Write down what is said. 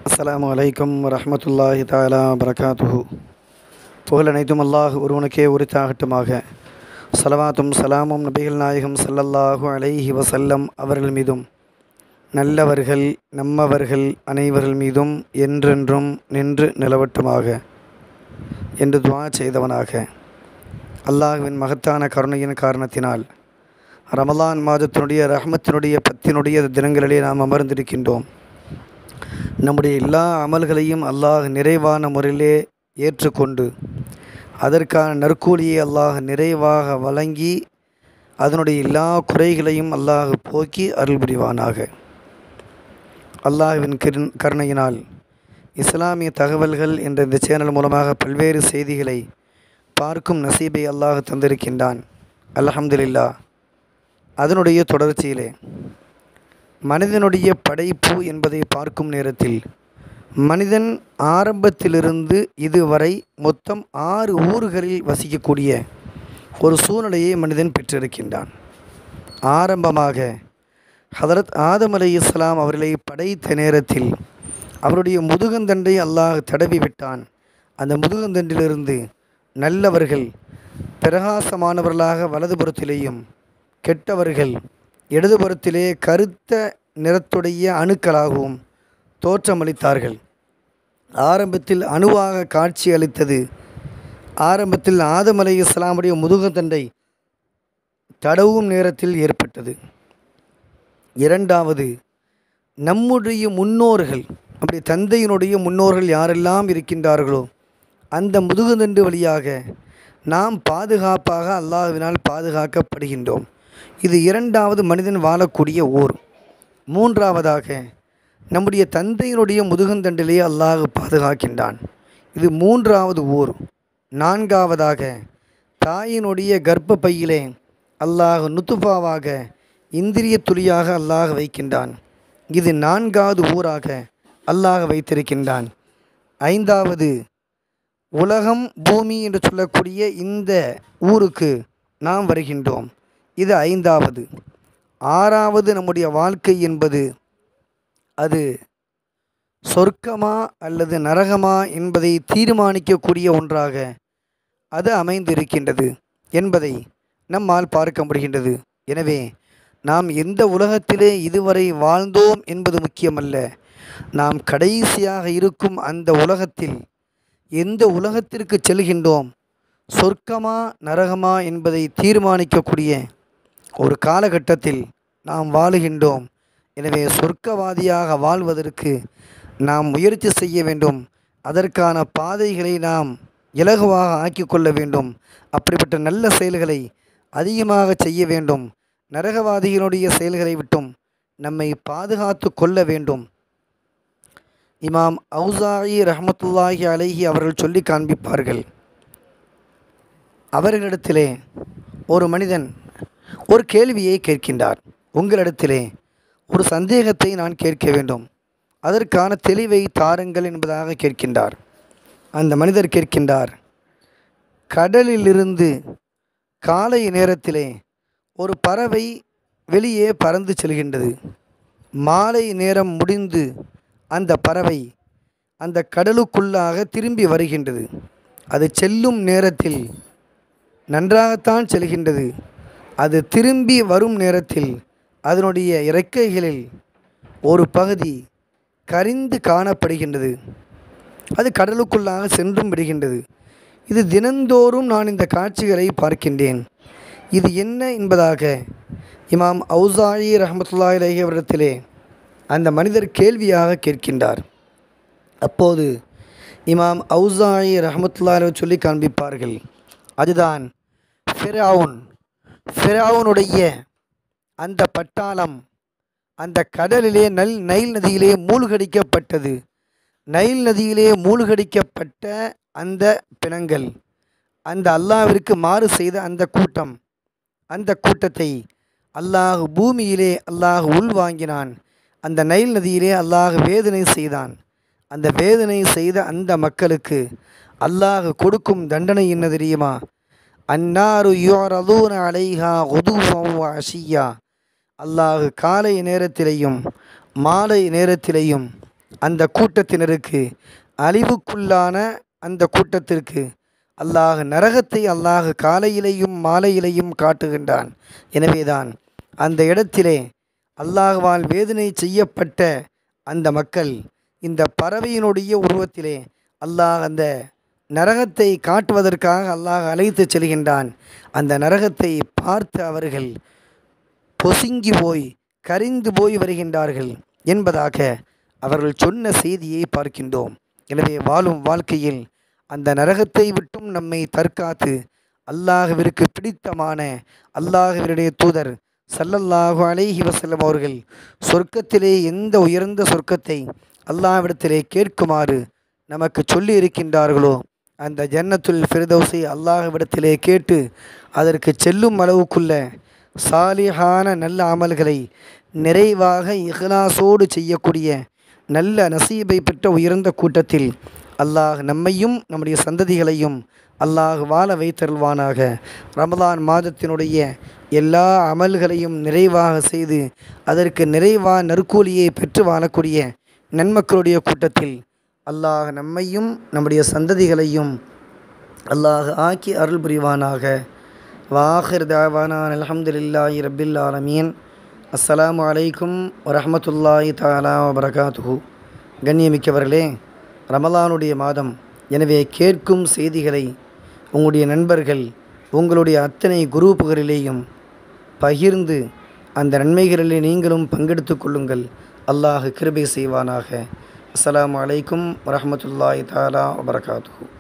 அஸ்ஸலாமு அலைக்கும் வரஹ்மத்துல்லாஹி தாலா வரகாத்துஹு புகழ் அனைத்தும் அல்லாஹ் ஒருவனுக்கே உரித்தாகட்டுமாக சலவாத்தும் சலாமும் நபிகள் நாயகம் ஸல்லல்லாஹு அலைஹி வஸல்லம் அவர்கள் மீதும் நல்லவர்கள் நம்மவர்கள் அனைவர்கள் மீதும் என்றென்றும் நின்று நிலவட்டுமாக என்று துவா செய்தவனாக அல்லாஹ்வின் மகத்தான கருணையின் காரணத்தினால் ரமலான் மாதத்தினுடைய ரஹ்மத்தினுடைய பத்தினுடைய தினங்களிலே நாம் அமர்ந்திருக்கின்றோம் நம்முடைய எல்லா அமல்களையும் அல்லாஹ் நிறைவான முறையிலே ஏற்றுக்கொண்டு அதற்கான நற்கூலியை அல்லாஹ் நிறைவாக வழங்கி அதனுடைய எல்லா குறைகளையும் அல்லாஹ் போக்கி அருள் புரிவானாக அல்லாஹ்வின் கிரு கருணையினால் இஸ்லாமிய தகவல்கள் என்ற இந்த சேனல் மூலமாக பல்வேறு செய்திகளை பார்க்கும் நசீபை அல்லாஹ் தந்திருக்கின்றான் அல்ஹம்துலில்லா அதனுடைய தொடர்ச்சியிலே மனிதனுடைய படைப்பு என்பதை பார்க்கும் நேரத்தில் மனிதன் ஆரம்பத்திலிருந்து இதுவரை மொத்தம் ஆறு ஊர்களில் வசிக்கக்கூடிய ஒரு சூழ்நிலையை மனிதன் பெற்றிருக்கின்றான் ஆரம்பமாக ஹதரத் ஆதம் அலை இஸ்லாம் அவர்களை படைத்த நேரத்தில் அவருடைய முதுகந்தண்டை அல்லாஹ் தடவி விட்டான் அந்த முதுகந்தண்டிலிருந்து நல்லவர்கள் பிரகாசமானவர்களாக வலதுபுறத்திலேயும் கெட்டவர்கள் இடதுபுறத்திலே கருத்த நிறத்துடைய அணுக்களாகவும் தோற்றமளித்தார்கள் ஆரம்பத்தில் அணுவாக காட்சி அளித்தது ஆரம்பத்தில் ஆதம் அலை இஸ்லாமுடைய முதுகந்தண்டை தடவும் நேரத்தில் ஏற்பட்டது இரண்டாவது நம்முடைய முன்னோர்கள் அப்படி தந்தையினுடைய முன்னோர்கள் யாரெல்லாம் இருக்கின்றார்களோ அந்த முதுகுதண்டு வழியாக நாம் பாதுகாப்பாக அல்லாஹ்வினால் பாதுகாக்கப்படுகின்றோம் இது இரண்டாவது மனிதன் வாழக்கூடிய ஊர் மூன்றாவதாக நம்முடைய தந்தையினுடைய முதுகந்தண்டிலே அல்லாஹ் பாதுகாக்கின்றான் இது மூன்றாவது ஊர் நான்காவதாக தாயினுடைய கர்ப்ப பையிலே அல்லாஹ் நுத்துஃபாவாக இந்திரிய துளியாக அல்லாஹ் வைக்கின்றான் இது நான்காவது ஊராக அல்லாஹ் வைத்திருக்கின்றான் ஐந்தாவது உலகம் பூமி என்று சொல்லக்கூடிய இந்த ஊருக்கு நாம் வருகின்றோம் இது ஐந்தாவது ஆறாவது நம்முடைய வாழ்க்கை என்பது அது சொர்க்கமா அல்லது நரகமா என்பதை தீர்மானிக்கக்கூடிய ஒன்றாக அது அமைந்திருக்கின்றது என்பதை நம்மால் பார்க்க முடிகின்றது எனவே நாம் எந்த உலகத்திலே இதுவரை வாழ்ந்தோம் என்பது முக்கியமல்ல நாம் கடைசியாக இருக்கும் அந்த உலகத்தில் எந்த உலகத்திற்கு செல்கின்றோம் சொர்க்கமா நரகமா என்பதை தீர்மானிக்கக்கூடிய ஒரு காலகட்டத்தில் நாம் வாழுகின்றோம் எனவே சொர்க்கவாதியாக வாழ்வதற்கு நாம் முயற்சி செய்ய வேண்டும் அதற்கான பாதைகளை நாம் இலகுவாக ஆக்கிக்கொள்ள வேண்டும் அப்படிப்பட்ட நல்ல செயல்களை அதிகமாக செய்ய வேண்டும் நரகவாதிகளுடைய செயல்களை விட்டும் நம்மை பாதுகாத்து கொள்ள வேண்டும் இமாம் அவுசாயி ரஹமத்துல்லாஹி அலைஹி அவர்கள் சொல்லி காண்பிப்பார்கள் அவர்களிடத்திலே ஒரு மனிதன் ஒரு கேள்வியை கேட்கின்றார் உங்களிடத்திலே ஒரு சந்தேகத்தை நான் கேட்க வேண்டும் அதற்கான தெளிவை தாருங்கள் என்பதாக கேட்கின்றார் அந்த மனிதர் கேட்கின்றார் கடலிலிருந்து காலை நேரத்திலே ஒரு பறவை வெளியே பறந்து செல்கின்றது மாலை நேரம் முடிந்து அந்த பறவை அந்த கடலுக்குள்ளாக திரும்பி வருகின்றது அது செல்லும் நேரத்தில் நன்றாகத்தான் செல்கின்றது அது திரும்பி வரும் நேரத்தில் அதனுடைய இறக்கைகளில் ஒரு பகுதி கரிந்து காணப்படுகின்றது அது கடலுக்குள்ளாக சென்றும் விடுகின்றது இது தினந்தோறும் நான் இந்த காட்சிகளை பார்க்கின்றேன் இது என்ன என்பதாக இமாம் அவுசாயி ரஹமத்துல்லா இலஹி அவரிடத்திலே அந்த மனிதர் கேள்வியாக கேட்கின்றார் அப்போது இமாம் அவுசாயி ரஹமத்துல்லா சொல்லி காண்பிப்பார்கள் அதுதான் ஃபிரவுன் ஃபிரவுனுடைய அந்த பட்டாளம் அந்த கடலிலே நல் நைல் நதியிலே மூழ்கடிக்கப்பட்டது நைல் நதியிலே மூழ்கடிக்கப்பட்ட அந்த பிணங்கள் அந்த அல்லாவிற்கு மாறு செய்த அந்த கூட்டம் அந்த கூட்டத்தை அல்லாஹ் பூமியிலே அல்லாஹ் உள்வாங்கினான் அந்த நைல் நதியிலே அல்லாஹ் வேதனை செய்தான் அந்த வேதனை செய்த அந்த மக்களுக்கு அல்லாஹ் கொடுக்கும் தண்டனை என்ன தெரியுமா அன்னாரு யோரதூன அலைஹா ஒதுவம் அஷியா அல்லாஹ் காலை நேரத்திலேயும் மாலை நேரத்திலேயும் அந்த கூட்டத்தினருக்கு அழிவுக்குள்ளான அந்த கூட்டத்திற்கு அல்லாஹ் நரகத்தை அல்லாஹ் காலையிலையும் மாலையிலையும் காட்டுகின்றான் எனவேதான் அந்த இடத்திலே அல்லாஹ்வால் வேதனை செய்யப்பட்ட அந்த மக்கள் இந்த பறவையினுடைய உருவத்திலே அல்லாஹ் அந்த நரகத்தை காட்டுவதற்காக அல்லாஹ் அழைத்து செல்கின்றான் அந்த நரகத்தை பார்த்து அவர்கள் பொசுங்கி போய் கரிந்து போய் வருகின்றார்கள் என்பதாக அவர்கள் சொன்ன செய்தியை பார்க்கின்றோம் எனவே வாழும் வாழ்க்கையில் அந்த நரகத்தை விட்டும் நம்மை தற்காத்து அல்லாஹ்விற்கு பிடித்தமான அல்லாஹ்வினுடைய தூதர் சல்லல்லாஹு அலைஹி வஸல்லம் அவர்கள் சொர்க்கத்திலே எந்த உயர்ந்த சொர்க்கத்தை அல்லாஹ்விடத்திலே கேட்குமாறு நமக்கு சொல்லி இருக்கின்றார்களோ அந்த ஜன்னத்துல் ஃபிர்தௌஸை அல்லாஹ்விடத்திலே கேட்டு அதற்கு செல்லும் அளவுக்குள்ள சாலிஹான நல்ல அமல்களை நிறைவாக இஹ்லாஸோடு செய்யக்கூடிய நல்ல நசீபை பெற்ற உயர்ந்த கூட்டத்தில் அல்லாஹ் நம்மையும் நம்முடைய சந்ததிகளையும் அல்லாஹ் வாழ வைத்தருள்வானாக ரமலான் மாதத்தினுடைய எல்லா அமல்களையும் நிறைவாக செய்து அதற்கு நிறைவாக நற்கூலியை பெற்று வாழக்கூடிய நன்மக்களுடைய கூட்டத்தில் அல்லாஹ் நம்மையும் நம்முடைய சந்ததிகளையும் அல்லாஹ் ஆக்கி அருள் புரிவானாக வாஹிர் தாவானான் அல்ஹம்துலில்லாஹி ரப்பில் ஆலமீன் அஸ்ஸலாமு அலைக்கும் வரஹ்மத்துல்லாஹி தஆலா வபரகாத்துஹு கண்ணியமிக்கவர்களே ரமலானுடைய மாதம் எனவே கேட்கும் செய்திகளை உங்களுடைய நண்பர்கள் உங்களுடைய அத்தனை குரூப்புகளிலேயும் பகிர்ந்து அந்த நன்மைகளிலே நீங்களும் பங்கெடுத்து கொள்ளுங்கள் அல்லாஹ் கிருபை செய்வானாக அஸ்ஸலாமு அலைக்கும் வரஹ்மத்துல்லாஹி தஆலா வபரகாத்துஹு